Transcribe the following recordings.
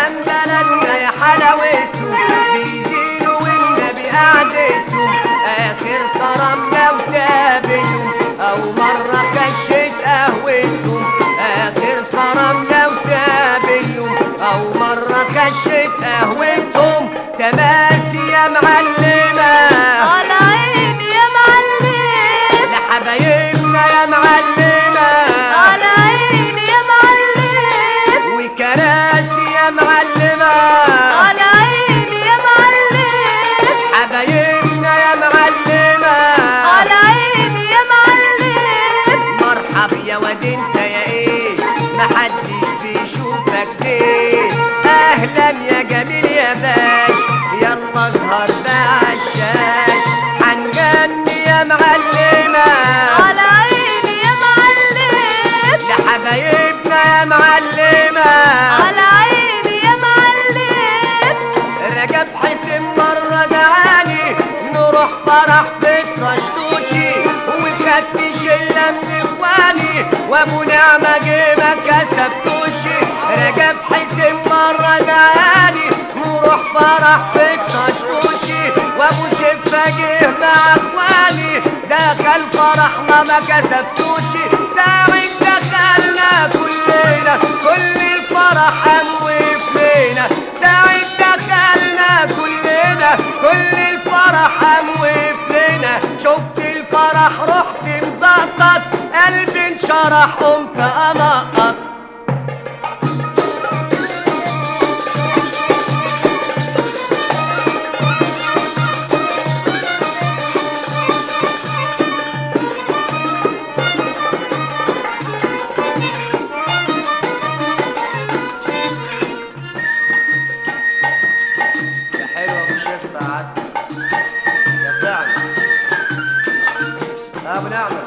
جيران بلدنا يا حلاوته بيزينوا والنبي قعدته اخر كرمنا وتابته او مرة خشت قهوته اخر كرمنا وتابته او مرة خشت قهوتهم تماسي يا معلمة على عيني يا معلم لحبايبنا يا معلمة على عيني يا معلم وكراسي يا معلمة على عيني يا معلم حبايبنا يا معلمة على عيني يا معلم مرحب يا واد انت يا ايه محدش بيشوفك ليه اهلا يا جميل يا باش يلا اظهر بقى عالشاش هنغني يا معلمة على عيني يا معلم لحبايبنا يا معلمة على عيني يا معلم رجب حسين مرة دعاني نروح فرح في الطشطوشي وخدت شلة من اخواني وابو نعمة جه ما كسبتوشي رجب حسين مرة دعاني نروح فرح في الطشطوشي وابو شفة جه مع اخواني دخل فرحنا ما كسبتوشي ساعة دخلنا كلنا كل الفرح قام وقف لينا ساعة دخلنا كلنا كل الفرح قام وقف لنا شفت الفرح رحت مزقطط قلبي انشرح قمت انقط يا حلو ابو شيخ يا عسل يا بتاعنا ابو نعمه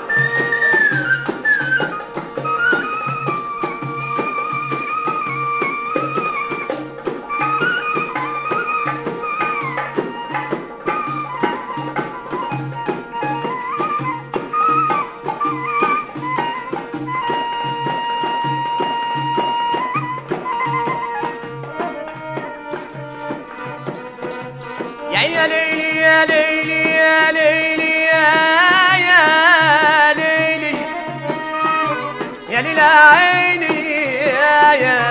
يا عيني يا ليلي يا ليلي يا ليلي يا يا ليلي يا ليلي عيني يا يا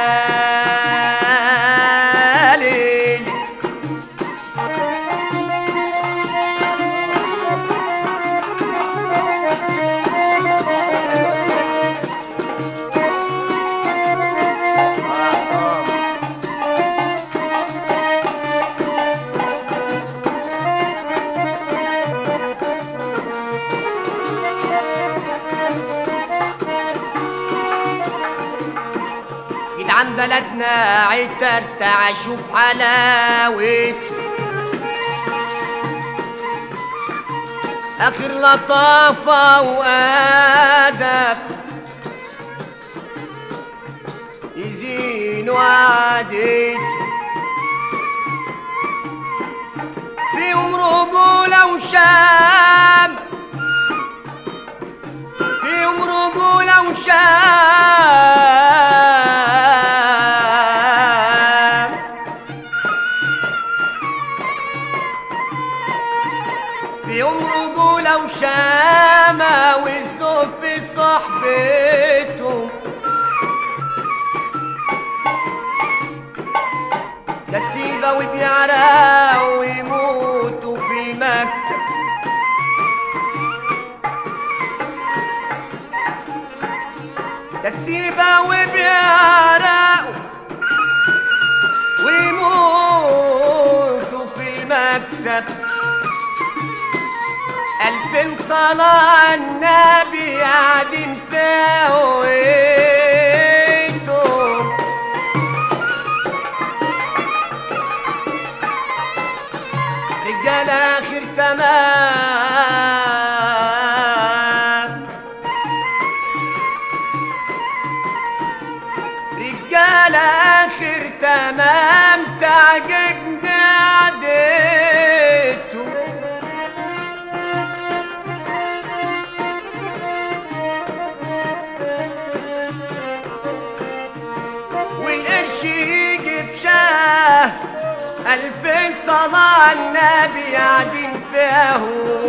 ليلي آه، صار. جدعان بلدنا عترت اشوف حلاوته اخر لطافة وادب يزين وعدته فيهم رجولة وشام فيهم رجولة وشام فيهم رجولة وشامة والذوق في صحبته كسيبة وبيعرقوا ويموتوا في المكسب كسيبة وبيعرقوا ويموتوا في المكسب ألفين صلاة على النبي قاعدين في هويتهم رجال آخر تمام رجال آخر تمام تعجبني عديته والقرش يجي في ألفين صلاة على النبي قاعدين فيها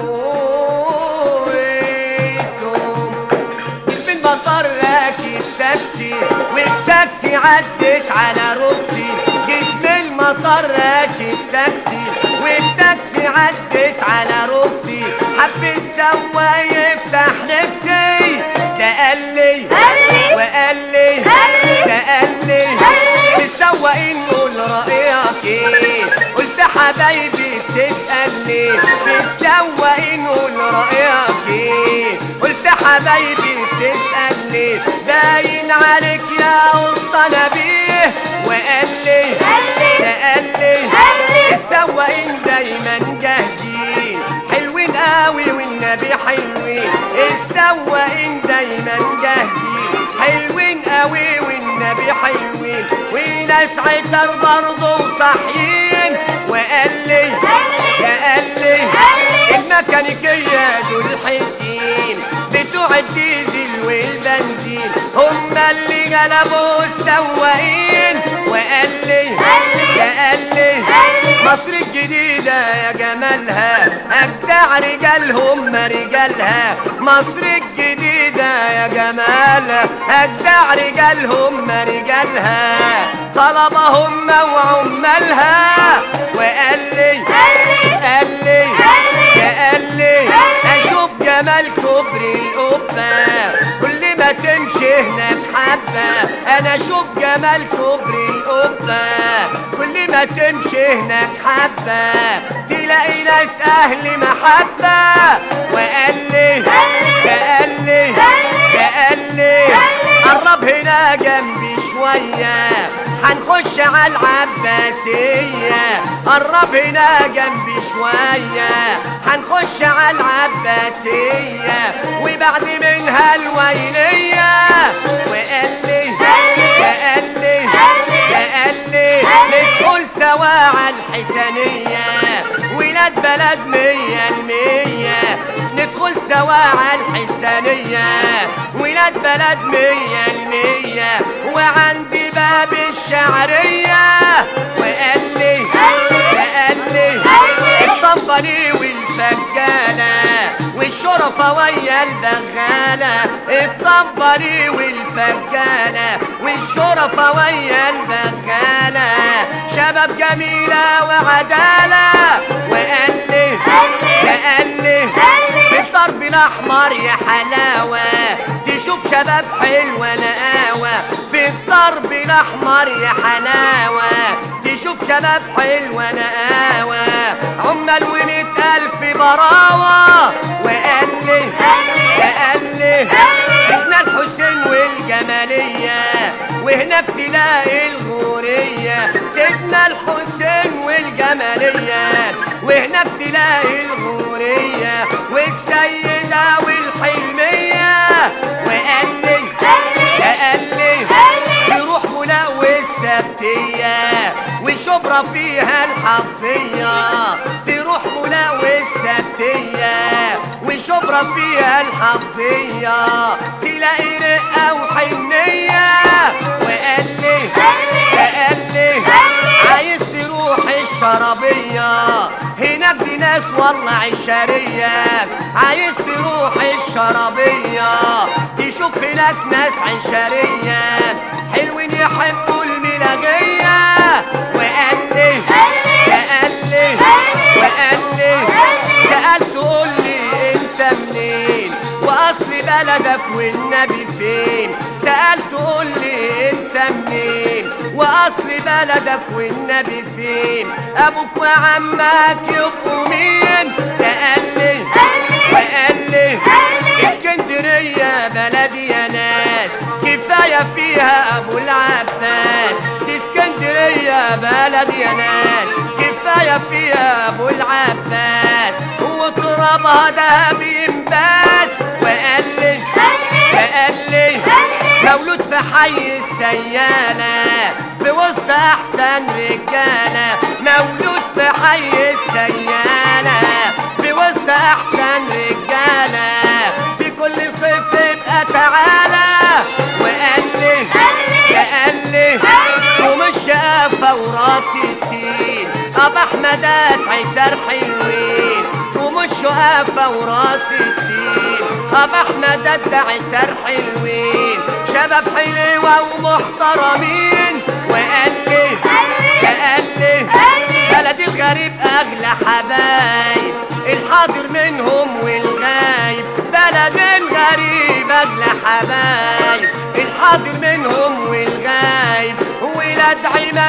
هويتهم في المطار راكب تاكسي والتاكسي عدت على ركسي جيت من المطار راكب تاكسي والتاكسي عدت على ركسي حب السواق يفتح نفسي ده قال لي قال لي وقال لي قال لي ده قال لي قال لي السواقين قول رأيك ايه قلت حبايبي بتسألني بالسواقين قول رأيك ايه قلت حبايبي بتسألني باين عليك يا اسطى نبيه وقال لي قال لي ده قال لي قال لي السواقين دايما جاهزين حلوين قوي والنبي حلوين السواقين دايما جاهزين حلوين قوي والنبي حلوين وناس عتر برضه صاحيين وقال لي قال لي ده قال لي قال لي الميكانيكية دول حدين بتوع الديزل والبنزين هم اللي غلبوا السواقين وقال لي قال لي ده قال لي قال لي مصر الجديدة يا جمالها أجدع رجالهم رجالها مصر الجديدة يا جمالها أجدع رجالهم رجالها طلبهم وعمالها وقال لي قال لي قال لي قال لي يا قال لي قال لي اشوف جمال كوبري القبة كل ما تمشي هناك حبة انا اشوف جمال كوبري القبة كل ما تمشي هناك حبة تلاقي ناس اهل محبة وقال لي قال لي ده قال لي قال لي ده قال لي قال لي قرب هنا جنبي شوية هنخش على العباسية قرب هنا جنبي شوية هنخش على العباسية وبعد منها الويلية وقال لي قال لي ده قال لي قال لي ده قال لي قال لي ندخل سوا على الحسنية ولاد بلد مية المية ندخل سوا على الحسنية ولاد بلد مية المية وعندي باب الشعرية وقال لي قال لي ده قال لي قال لي الطبلي والفجالة والشرفة ويا البغالة الطبلي والفجالة والشرفة ويا البغالة شباب جميلة وعدالة وقال لي قال لي ده قال لي قال لي في الضرب الاحمر يا حلاوه تشوف شباب حلوه نقاوه في الضرب الاحمر يا حلاوه تشوف شباب حلوه نقاوه عمال ومئة الف براوه وقال لي قال لي ده قال لي قال لي سيدنا الحسين والجمالية وهناك تلاقي الغورية سيدنا الحسين والجمالية وهناك تلاقي الغورية والسيدة والحلمية وقال لي قال لي ده قال لي قال لي يروح ملاوي السبتية وشبرا فيها الحظية تروح ملاوي السبتية وشبرا فيها الحظية تلاقي رقة وحنية وقال لي قال لي ده قال لي قال لي عايز تروح الشرابية هناك دي ناس والله عشارية عايز تروح الشرابية تشوف هناك ناس عشارية حلوين يحبوا الملاغية وقال لي قال لي ده قال لي قال لي وقال لي قال لي سألت قول لي انت منين واصل بلدك والنبي فين سألت قول لي انت منين واصل بلدك والنبي فين ابوك وعمك يبقوا مين ده قال لي قال لي وقال لي قال لي اسكندرية بلدي يا ناس كفاية فيها أبو العباس دي اسكندرية بلدي يا ناس كفاية فيها أبو العباس وترابها دهب ينباس وقال لي قال لي وقال لي قال لي مولود في حي السيالة في وسط أحسن رجالة مولود في حي السيالة في وسط أحسن رجالة في كل صيف يبقى تعالى وقال لي قال لي قال لي قال لي ومش وقفة وراس التين ابو احمد عتر حلوين رموش وقفة وراس التين ابو احمد عتر حلوين شباب حلوة ومحترمين وقال لي قال لي بلد الغريب اغلى حبايب الحاضر منهم والغايب بلد الغريب اغلى حبايب الحاضر منهم والغايب ولاد عماد